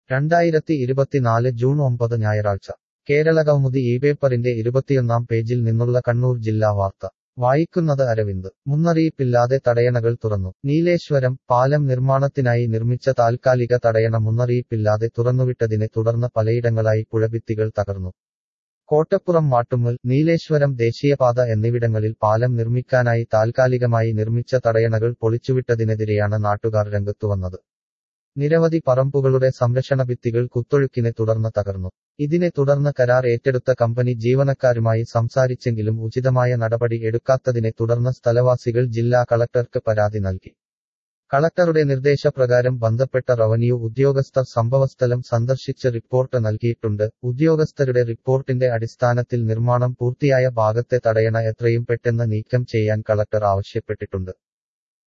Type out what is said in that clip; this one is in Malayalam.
രണ്ടായിരത്തി ഇരുപത്തിനാല് ജൂൺ ഒമ്പത് ഞായറാഴ്ച കേരളകൗമുദി ഈ പേപ്പറിന്റെ ഇരുപത്തിയൊന്നാം പേജിൽ നിന്നുള്ള കണ്ണൂർ ജില്ലാ വാർത്ത വായിക്കുന്നത് അരവിന്ദ് മുന്നറിയിപ്പില്ലാതെ തടയണകൾ തുറന്നു നീലേശ്വരം പാലം നിർമ്മാണത്തിനായി നിർമ്മിച്ച താൽക്കാലിക തടയണ മുന്നറിയിപ്പില്ലാതെ തുറന്നുവിട്ടതിനെ തുടർന്ന് പലയിടങ്ങളായി പുഴഭിത്തികൾ തകർന്നു കോട്ടപ്പുറം മാട്ടുമ്മൽ നീലേശ്വരം ദേശീയപാത എന്നിവിടങ്ങളിൽ പാലം നിർമ്മിക്കാനായി താൽക്കാലികമായി നിർമ്മിച്ച തടയണകൾ പൊളിച്ചുവിട്ടതിനെതിരെയാണ് നാട്ടുകാർ രംഗത്തുവന്നത് നിരവധി പറമ്പുകളുടെ സംരക്ഷണ ഭിത്തികൾ കുത്തൊഴുക്കിനെ തുടർന്ന് തകർന്നു ഇതിനെ തുടർന്ന് കരാർ ഏറ്റെടുത്ത കമ്പനി ജീവനക്കാരുമായി സംസാരിച്ചെങ്കിലും ഉചിതമായ നടപടി എടുക്കാത്തതിനെ തുടർന്ന് സ്ഥലവാസികൾ ജില്ലാ കളക്ടർക്ക് പരാതി നൽകി കളക്ടറുടെ നിർദ്ദേശപ്രകാരം ബന്ധപ്പെട്ട റവന്യൂ ഉദ്യോഗസ്ഥർ സംഭവസ്ഥലം സന്ദർശിച്ച് റിപ്പോർട്ട് നൽകിയിട്ടുണ്ട് ഉദ്യോഗസ്ഥരുടെ റിപ്പോർട്ടിന്റെ അടിസ്ഥാനത്തിൽ നിർമ്മാണം പൂർത്തിയായ ഭാഗത്തെ തടയണ എത്രയും പെട്ടെന്ന് നീക്കം ചെയ്യാൻ കളക്ടർ ആവശ്യപ്പെട്ടിട്ടുണ്ട്